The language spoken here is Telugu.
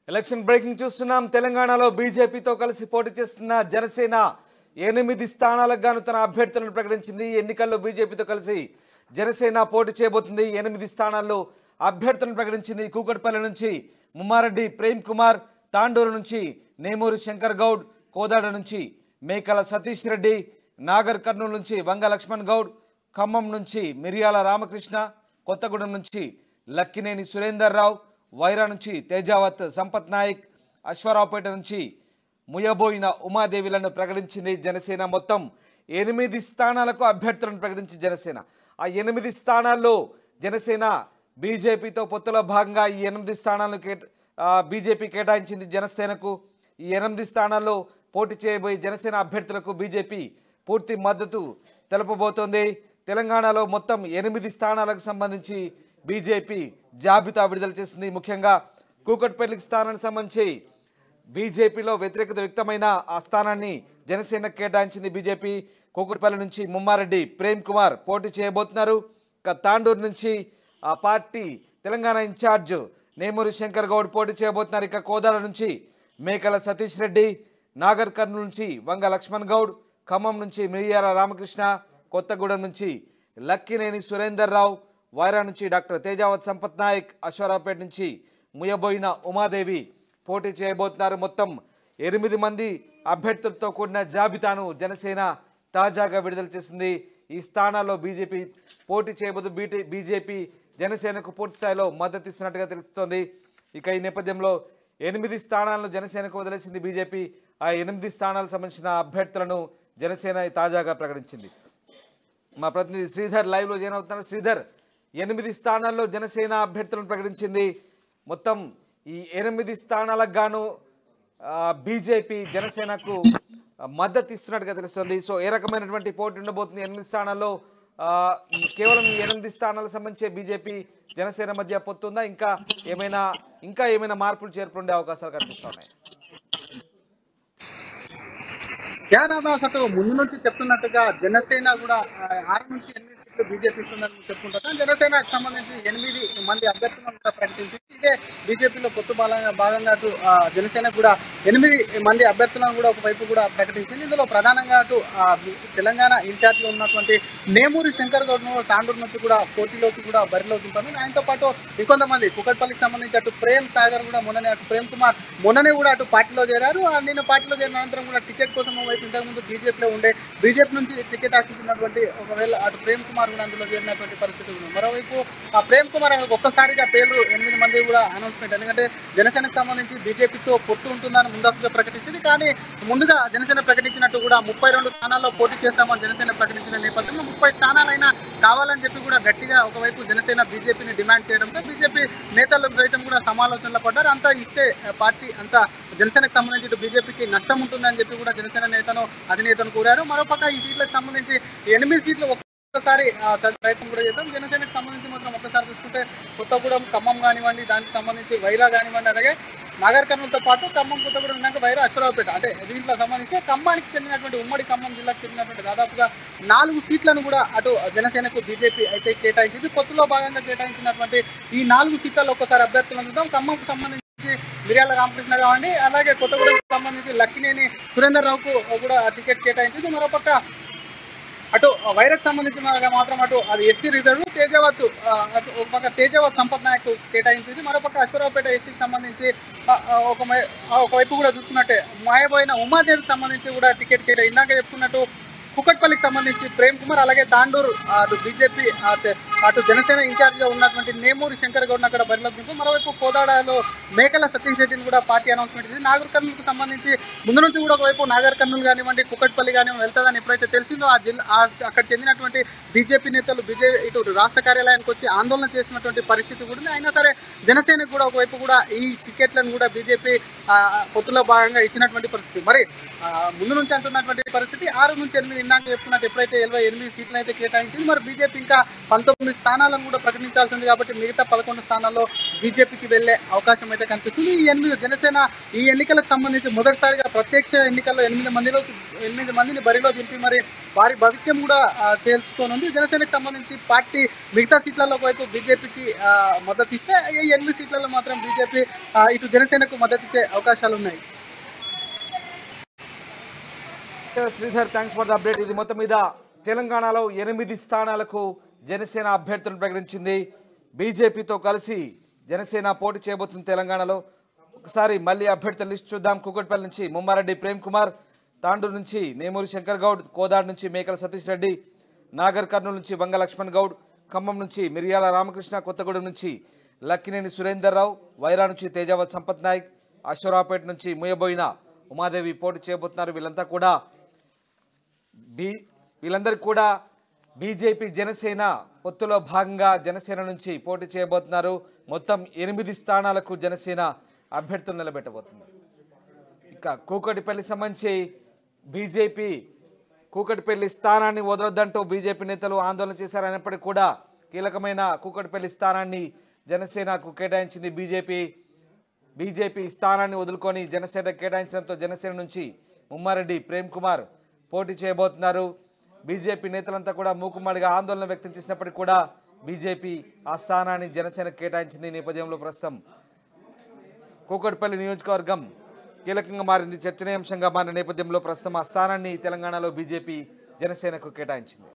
ఎలక్షన్ బ్రేకింగ్ చూస్తున్నాం తెలంగాణలో బీజేపీతో కలిసి పోటీ చేస్తున్న జనసేన ఎనిమిది స్థానాలకు గాను తన అభ్యర్థులను ప్రకటించింది ఎన్నికల్లో బీజేపీతో కలిసి జనసేన పోటీ చేయబోతుంది ఎనిమిది స్థానాల్లో అభ్యర్థులను ప్రకటించింది కూకట్పల్లి నుంచి ముమ్మారెడ్డి ప్రేమ్ కుమార్ తాండూరు నుంచి నేమూరి శంకర్ గౌడ్ కోదాడ నుంచి మేకల సతీష్ రెడ్డి నాగర్ కర్నూలు నుంచి వంగ లక్ష్మణ్ గౌడ్ ఖమ్మం నుంచి మిరియాల రామకృష్ణ కొత్తగూడెం నుంచి లక్కినేని సురేందర్ రావు వైరా నుంచి తేజావత్ సంపత్ నాయక్ అశ్వరావుపేట నుంచి ముయబోయిన ఉమాదేవిలను ప్రకటించింది జనసేన మొత్తం ఎనిమిది స్థానాలకు అభ్యర్థులను ప్రకటించి జనసేన ఆ ఎనిమిది స్థానాల్లో జనసేన బీజేపీతో పొత్తులో భాగంగా ఈ ఎనిమిది స్థానాలను కేట ఆ, బీజేపీ కేటాయించింది జనసేనకు ఈ ఎనిమిది స్థానాల్లో పోటీ చేయబోయే జనసేన అభ్యర్థులకు బీజేపీ పూర్తి మద్దతు తెలపబోతోంది తెలంగాణలో మొత్తం ఎనిమిది స్థానాలకు సంబంధించి బీజేపీ జాబితా విడుదల చేసింది ముఖ్యంగా కూకట్పల్లికి స్థానానికి సంబంధించి బీజేపీలో వ్యతిరేకత వ్యక్తమైన ఆ స్థానాన్ని జనసేన కేటాయించింది బీజేపీ కూకట్పల్లి నుంచి ముమ్మారెడ్డి ప్రేమ్ కుమార్ పోటీ చేయబోతున్నారు ఇక తాండూరు నుంచి ఆ పార్టీ తెలంగాణ ఇన్ఛార్జ్ నేమూరి శంకర్ గౌడ్ పోటీ చేయబోతున్నారు ఇక కోదాడ నుంచి మేకల సతీష్ రెడ్డి నాగర్ కర్నూలు నుంచి వంగ లక్ష్మణ్ గౌడ్ ఖమ్మం నుంచి మిరియాల రామకృష్ణ కొత్తగూడెం నుంచి లక్కినేని సురేందర్ రావు వైరా నుంచి డాక్టర్ తేజావత్ సంపత్ నాయక్ అశ్వరావుపేట నుంచి ముయబోయిన ఉమాదేవి పోటీ చేయబోతున్నారు మొత్తం ఎనిమిది మంది అభ్యర్థులతో కూడిన జాబితాను జనసేన తాజాగా విడుదల చేసింది ఈ స్థానాల్లో బీజేపీ పోటీ చేయబోతు బీటీ బీజేపీ జనసేనకు పూర్తి స్థాయిలో మద్దతు ఇస్తున్నట్టుగా తెలుస్తోంది ఇక ఈ నేపథ్యంలో ఎనిమిది స్థానాలను జనసేనకు వదిలేసింది బీజేపీ ఆ ఎనిమిది స్థానాలకు సంబంధించిన అభ్యర్థులను జనసేన తాజాగా ప్రకటించింది మా ప్రతినిధి శ్రీధర్ లైవ్లో జాయిన్ అవుతున్నారు శ్రీధర్ ఎనిమిది స్థానాల్లో జనసేన అభ్యర్థులను ప్రకటించింది మొత్తం ఈ ఎనిమిది స్థానాలకు గాను ఆ, బీజేపీ జనసేనకు ఆ, మద్దతు ఇస్తున్నట్టుగా తెలుస్తుంది సో ఏ రకమైనటువంటి పోటీ ఉండబోతుంది ఎనిమిది స్థానాల్లో ఆ, ఈ కేవలం ఈ ఎనిమిది స్థానాలకు సంబంధించి బీజేపీ జనసేన మధ్య పొత్తుందా ఇంకా ఏమైనా ఇంకా ఏమైనా మార్పులు చేర్పులు ఉండే అవకాశాలు కనిపిస్తున్నాయి యాదాదాస్ అటు ముందు నుంచి చెప్తున్నట్టుగా జనసేన కూడా ఆ, ఆరు నుంచి ఎనిమిది సీట్లు బీజేపీ ఇస్తుందని చెప్పుకుంటారు జనసేనకు సంబంధించి ఎనిమిది మంది అభ్యర్థులను కూడా ప్రకటించి ఇదే బీజేపీలో పొత్తు భాగంగా భాగంగా అటు ఆ, జనసేన కూడా ఎనిమిది మంది అభ్యర్థులను కూడా ఒకవైపు కూడా ప్రకటించింది ఇందులో ప్రధానంగా అటు ఆ, బి- తెలంగాణ ఇన్ఛార్జ్లో ఉన్నటువంటి నేమూరి శంకర్ గౌడ్ను తాండూరు నుంచి కూడా పోటీలోకి కూడా బరిలో దింపారు ఆయనతో పాటు ఇంకొంతమంది కుకట్పల్లికి సంబంధించి అటు ప్రేమ్ సాగర్ కూడా మొన్ననే అటు ప్రేమ్ కుమార్ మొన్ననే కూడా అటు పార్టీలో చేరారు ఆ నిన్న పార్టీలో చేరిన అనంతరం కూడా టికెట్ కోసం వైపు ఇంతకుముందు బీజేపీలో ఉండే బీజేపీ నుంచి టికెట్ ఆశించినటువంటి ఒకవేళ అటు ప్రేమ్ కుమార్ కూడా అందులో చేరినటువంటి పరిస్థితి ఉంది మరోవైపు ఆ ప్రేమ్ కుమార్ ఒక్కసారిగా పేర్లు ఎనిమిది మంది కూడా అనౌన్స్మెంట్ ఎందుకంటే జనసేనకు సంబంధించి బీజేపీతో పొత్తు ఉంటుందని ముందస్తుగా ప్రకటించింది కానీ ముందుగా జనసేన ప్రకటించినట్టు కూడా ముప్పై రెండు స్థానాల్లో పోటీ చేస్తామని జనసేన ప్రకటించిన నేపథ్యంలో ముప్పై స్థానాలైనా కావాలని చెప్పి కూడా గట్టిగా ఒకవైపు జనసేన బీజేపీని డిమాండ్ చేయడంతో బీజేపీ నేతలు సైతం కూడా సమాలోచనలో పడ్డారు అంతా ఇస్తే ఆ, పార్టీ అంతా జనసేనకు సంబంధించి ఇటు బీజేపీకి నష్టం ఉంటుందని చెప్పి కూడా జనసేన నేతను అధినేతను కోరారు మరోపక్క ఈ సీట్లకు సంబంధించి ఎనిమిది సీట్లు ఒక్కసారి ఆ, స- ప్రయత్నం కూడా చేద్దాం జనసేనకు సంబంధించి మాత్రం ఒక్కసారి చూసుకుంటే కొత్తగూడెం ఖమ్మం కానివ్వండి దానికి సంబంధించి వైరా కానివ్వండి అలాగే నాగర్ కర్నూలుతో పాటు ఖమ్మం కొత్తగూడెం ఉన్నాక వైరా అశ్వరావుపేట అంటే దీంట్లో సంబంధించి ఖమ్మానికి చెందినటువంటి ఉమ్మడి ఖమ్మం జిల్లాకు చెందినటువంటి దాదాపుగా నాలుగు సీట్లను కూడా అటు జనసేనకు బీజేపీ అయితే కేటాయించింది పొత్తులో భాగంగా కేటాయించినటువంటి ఈ నాలుగు సీట్లలో ఒక్కసారి అభ్యర్థులను చూద్దాం ఖమ్మంకు సంబంధించి మిర్యాల రామకృష్ణ కావండి అలాగే కొత్తగూడెంకు సంబంధించి లక్కినేని సురేందర్ రావుకు కూడా టికెట్ కేటాయించింది మరోపక్క అటు వైరస్ సంబంధించి మా- మాత్రం అటు అది ఎస్టీ రిజర్వ్ తేజవత్ ఆ, అటు ఒక పక్క తేజవత్ సంపత్ నాయక్ కేటాయించింది మరోపక్క అశ్వరావుపేట ఎస్టీకి సంబంధించి ఆ, ఆ, ఒక మై- ఆ, ఒకవైపు కూడా చూసుకున్నట్టే మాయబోయిన ఉమాదేవికి సంబంధించి కూడా టికెట్ కేటా ఇందాక చెప్పుకున్నట్టు కుకట్పల్లికి సంబంధించి ప్రేమ్ కుమార్ అలాగే తాండూరు అటు బీజేపీ అటు జనసేన ఇన్ఛార్జ్ గా ఉన్నటువంటి నేమూరి శంకర్ గౌడ్ అక్కడ బరిలో దింపు మరోవైపు కోదాడలో మేకల సతీష్ రెడ్డిని కూడా పార్టీ అనౌన్స్మెంట్ చేసింది నాగర్ కర్నూలుకు సంబంధించి ముందు నుంచి కూడా ఒకవైపు నాగర్ కర్నూలు కానివ్వండి కుకట్పల్లి కానివ్వండి వెళ్తుందని ఎప్పుడైతే తెలిసిందో ఆ జిల్లా ఆ అక్కడ చెందినటువంటి బీజేపీ నేతలు బీజేపీ ఇటు రాష్ట్ర కార్యాలయానికి వచ్చి ఆందోళన చేసినటువంటి పరిస్థితి కూడా ఉంది అయినా సరే జనసేనకు కూడా ఒకవైపు కూడా ఈ టికెట్లను కూడా బీజేపీ పొత్తులో భాగంగా ఇచ్చినటువంటి పరిస్థితి మరి ఆ, ముందు నుంచి అంటున్నటువంటి పరిస్థితి ఆరు నుంచి ఎనిమిది ఇందాక చెప్పుకున్నట్టు ఎప్పుడైతే ఇరవై ఎనిమిది సీట్లు అయితే కేటాయించింది మరి బీజేపీ ఇంకా పంతొమ్మిది తొమ్మిది స్థానాలను కూడా ప్రకటించాల్సింది కాబట్టి మిగతా పదకొండు స్థానాల్లో బీజేపీకి వెళ్లే అవకాశం అయితే కనిపిస్తుంది ఈ ఎనిమిది జనసేన ఈ ఎన్నికలకు సంబంధించి మొదటిసారిగా ప్రత్యక్ష ఎన్నికల్లో ఎనిమిది మందిలో ఎనిమిది మందిని బరిలో దింపి మరి వారి భవిష్యం కూడా ఆ, తేల్చుకోనుంది జనసేనకు సంబంధించి పార్టీ మిగతా సీట్లలో వైపు బీజేపీకి మద్దతు ఇస్తే ఈ ఎనిమిది సీట్లలో మాత్రం బీజేపీ ఇటు జనసేనకు మద్దతు ఇచ్చే అవకాశాలు ఉన్నాయి Sridhar thanks for the update ఇది మొత్తం మీద తెలంగాణలో ఎనిమిది స్థానాలకు జనసేన అభ్యర్థులను ప్రకటించింది బీజేపీతో కలిసి జనసేన పోటీ చేయబోతుంది తెలంగాణలో ఒకసారి మళ్ళీ అభ్యర్థుల లిస్ట్ చూద్దాం కుకట్పల్లి నుంచి ముమ్మారెడ్డి ప్రేమ్ కుమార్ తాండూరు నుంచి నేమూరి శంకర్ గౌడ్ కోదాడ్ నుంచి మేకల సతీష్ రెడ్డి నాగర్ కర్నూలు నుంచి వంగ లక్ష్మణ్ గౌడ్ ఖమ్మం నుంచి మిరియాల రామకృష్ణ కొత్తగూడెం నుంచి లక్కినేని సురేందర్ రావు వైరా నుంచి తేజావత్ సంపత్ నాయక్ అశ్వరావుపేట నుంచి ముయబోయిన ఉమాదేవి పోటీ చేయబోతున్నారు వీళ్ళంతా కూడా బీ వీళ్ళందరికీ కూడా బీజేపీ జనసేన పొత్తులో భాగంగా జనసేన నుంచి పోటీ చేయబోతున్నారు మొత్తం ఎనిమిది స్థానాలకు జనసేన అభ్యర్థులు నిలబెట్టబోతుంది ఇక కూకటిపల్లి సంబంధించి బీజేపీ కూకటిపల్లి స్థానాన్ని వదలొద్దంటూ బీజేపీ నేతలు ఆందోళన చేశారు అయినప్పటికీ కూడా కీలకమైన కూకటిపల్లి స్థానాన్ని జనసేనకు కేటాయించింది బీజేపీ బీజేపీ స్థానాన్ని వదులుకొని జనసేన కేటాయించడంతో జనసేన నుంచి ముమ్మారెడ్డి ప్రేమ్ కుమార్ పోటీ చేయబోతున్నారు బీజేపీ నేతలంతా కూడా మూకుమ్మడిగా ఆందోళన వ్యక్తం చేసినప్పటికీ కూడా బీజేపీ ఆ స్థానాన్ని జనసేన కేటాయించింది ఈ నేపథ్యంలో ప్రస్తుతం కూకట్పల్లి నియోజకవర్గం కీలకంగా మారింది చర్చనీయాంశంగా మారిన నేపథ్యంలో ప్రస్తుతం ఆ స్థానాన్ని తెలంగాణలో బీజేపీ జనసేనకు కేటాయించింది